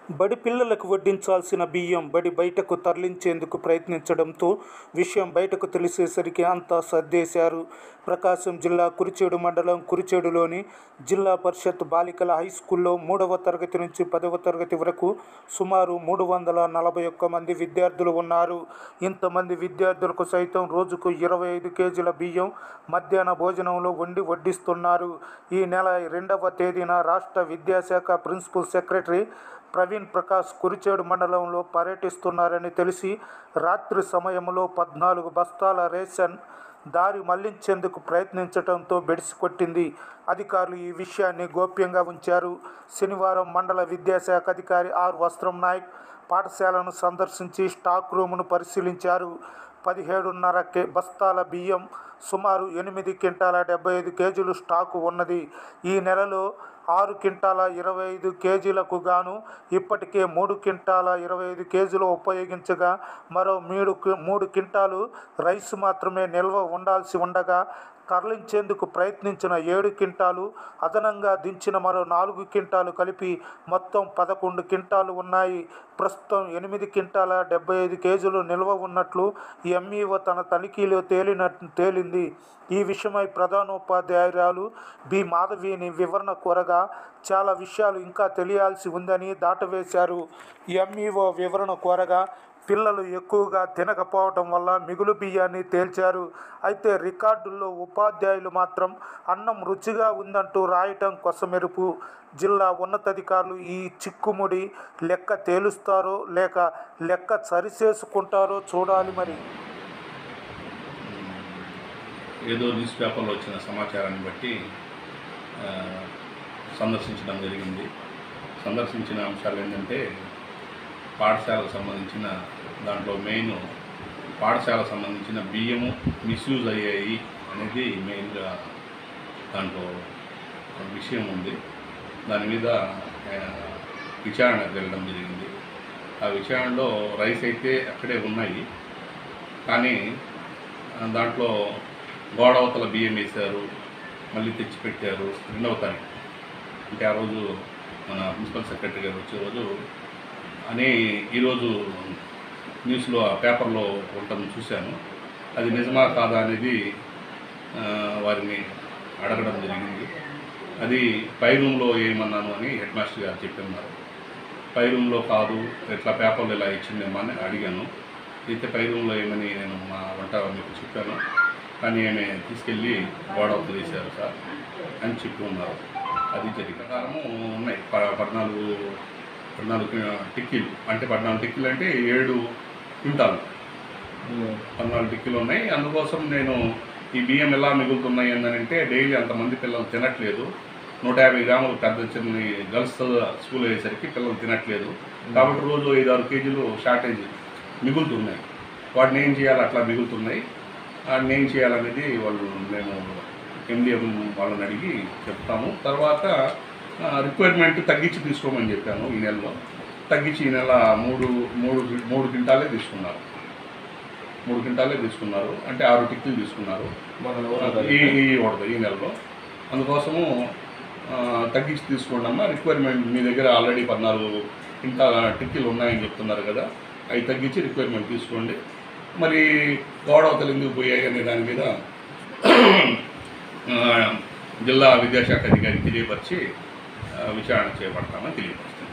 బడి పిల్లలకు వడ్డించాల్సిన బియ్యం బడి బయటకు తరలించేందుకు ప్రయత్నించడంతో విషయం బయటకు తెలిసేసరికి అంతా సర్దేశారు ప్రకాశం జిల్లా కురిచేడు మండలం కురిచేడులోని జిల్లా పరిషత్ బాలికల హై స్కూల్లో మూడవ తరగతి నుంచి పదవ తరగతి వరకు సుమారు మూడు వందల నలభై ఒక్క మంది విద్యార్థులు ఉన్నారు ఇంతమంది విద్యార్థులకు సైతం రోజుకు ఇరవై ఐదు కేజీల బియ్యం మధ్యాహ్న భోజనంలో వండి వడ్డిస్తున్నారు ఈ నెల రెండవ తేదీన రాష్ట్ర విద్యాశాఖ ప్రిన్సిపల్ సెక్రటరీ ప్రవీణ్ ప్రకాష్ కురిచేడు మండలంలో పర్యటిస్తున్నారని తెలిసి రాత్రి సమయంలో పద్నాలుగు బస్తాల రేషన్ దారి మళ్లించేందుకు ప్రయత్నించడంతో బెడిసికొట్టింది అధికారులు ఈ విషయాన్ని గోప్యంగా ఉంచారు శనివారం మండల విద్యాశాఖ అధికారి ఆర్ వస్త్రం నాయక్ పాఠశాలను సందర్శించి స్టాక్ రూమును పరిశీలించారు పదిహేడున్నర కే బస్తాల బియ్యం సుమారు ఎనిమిది క్వింటాల డెబ్బై ఐదు కేజీలు స్టాకు ఉన్నది ఈ నెలలో ఆరు క్వింటాల ఇరవై ఐదు కేజీలకు గాను ఇప్పటికే మూడు క్వింటాల ఇరవై ఐదు కేజీలు ఉపయోగించగా మరో మూడు కి- మూడు క్వింటాలు రైస్ మాత్రమే నిల్వ ఉండాల్సి ఉండగా తరలించేందుకు ప్రయత్నించిన ఏడు క్వింటాలు అదనంగా దించిన మరో నాలుగు క్వింటాలు కలిపి మొత్తం పదకొండు క్వింటాలు ఉన్నాయి ప్రస్తుతం ఎనిమిది క్వింటాల డెబ్బై ఐదు కేజీలు నిల్వ ఉన్నట్లు ఎంఈఓ తన తనిఖీలో తేలినట్టు తేలింది ఈ విషయమై ప్రధానోపాధ్యాయురాలు బి మాధవిని వివరణ కోరగా చాలా విషయాలు ఇంకా తెలియాల్సి ఉందని దాటవేశారు ఎంఈఓ వివరణ కోరగా పిల్లలు ఎక్కువగా తినకపోవటం వల్ల మిగులు బియ్యాన్ని తేల్చారు అయితే రికార్డుల్లో ఉపాధ్యాయులు మాత్రం అన్నం రుచిగా ఉందంటూ రాయటం కొసమెరుపు జిల్లా ఉన్నతాధికారులు ఈ చిక్కుముడి లెక్క తేలుస్తారో లేక లెక్క సరిచేసుకుంటారో చూడాలి మరి ఏదో న్యూస్ పేపర్లో వచ్చిన సమాచారాన్ని బట్టి ఆ, సందర్శించడం జరిగింది సందర్శించిన అంశాలు ఏంటంటే పాఠశాలకు సంబంధించిన దాంట్లో మెయిన్ పాఠశాలకు సంబంధించిన బియ్యము మిస్యూజ్ అయ్యాయి అనేది మెయిన్గా దాంట్లో విషయం ఉంది దాని మీద ఆ, విచారణకు వెళ్ళడం జరిగింది ఆ విచారణలో రైస్ అయితే అక్కడే ఉన్నాయి కానీ ఆ, దాంట్లో గోడవతల బియ్యం వేశారు మళ్ళీ తెచ్చిపెట్టారు రెండవ తారీఖు అంటే ఆ రోజు మన ప్రిన్సిపల్ సెక్రటరీ గారు వచ్చే రోజు అని ఈరోజు న్యూస్లో ఆ పేపర్లో ఉండటం చూశాను అది నిజమా కాదా అనేది ఆ, వారిని అడగడం జరిగింది అది పై రూమ్లో ఏమన్నాను అని హెడ్ మాస్టర్ గారు చెప్తున్నారు పై రూమ్లో కాదు ఎట్లా పేపర్లు ఇలా ఇచ్చిందేమో అని అడిగాను అయితే పై రూమ్లో ఏమని నేను మా వంట మీకు చెప్పాను కానీ ఆమె తీసుకెళ్ళి గోడ వదిలేశారు సార్ అని చెప్పి ఉన్నారు అది జరిగిన ప్రకారము ఉన్నాయి ప- పద్నాలుగు పద్నాలుగు కి- టిక్కీలు అంటే పద్నాలుగు టిక్కీలు అంటే ఏడు క్వింటాలు పద్నాలుగు టిక్కీలు ఉన్నాయి అందుకోసం నేను ఈ బియ్యం ఎలా మిగులుతున్నాయి అంటే డైలీ అంతమంది పిల్లలు తినట్లేదు నూట యాభై గ్రాములు పెద్ద చిన్న గర్ల్స్ స్కూల్ అయ్యేసరికి పిల్లలు తినట్లేదు కాబట్టి రోజు ఐదు ఆరు కేజీలు షార్టేజ్ మిగులుతున్నాయి వాటిని ఏం చేయాలి అట్లా మిగులుతున్నాయి వాటిని ఏం చేయాలనేది వాళ్ళు మేము ఎండిఎం వాళ్ళని అడిగి చెప్తాము తర్వాత రిక్వైర్మెంట్ తగ్గించి తీసుకోమని చెప్పాను ఈ నెలలో తగ్గించి ఈ నెల మూడు మూడు మూడు క్వింటాలే తీసుకున్నారు మూడు క్వింటాలే తీసుకున్నారు అంటే ఆరు టిక్కులు తీసుకున్నారు ఈ ఈ వడదు ఈ నెలలో అందుకోసము ఆ, తగ్గించి తీసుకోండి అమ్మా రిక్వైర్మెంట్ మీ దగ్గర ఆల్రెడీ పద్నాలుగు ఇంకా టిక్కీలు ఉన్నాయని చెప్తున్నారు కదా అవి తగ్గించి రిక్వైర్మెంట్ తీసుకోండి మరి గోడవతలు ఎందుకు పోయాయి అనే దాని మీద ఆ, జిల్లా విద్యాశాఖ అధికారికి తెలియపరిచి ఆ, విచారణ చేపడతామని తెలియపరుస్తుంది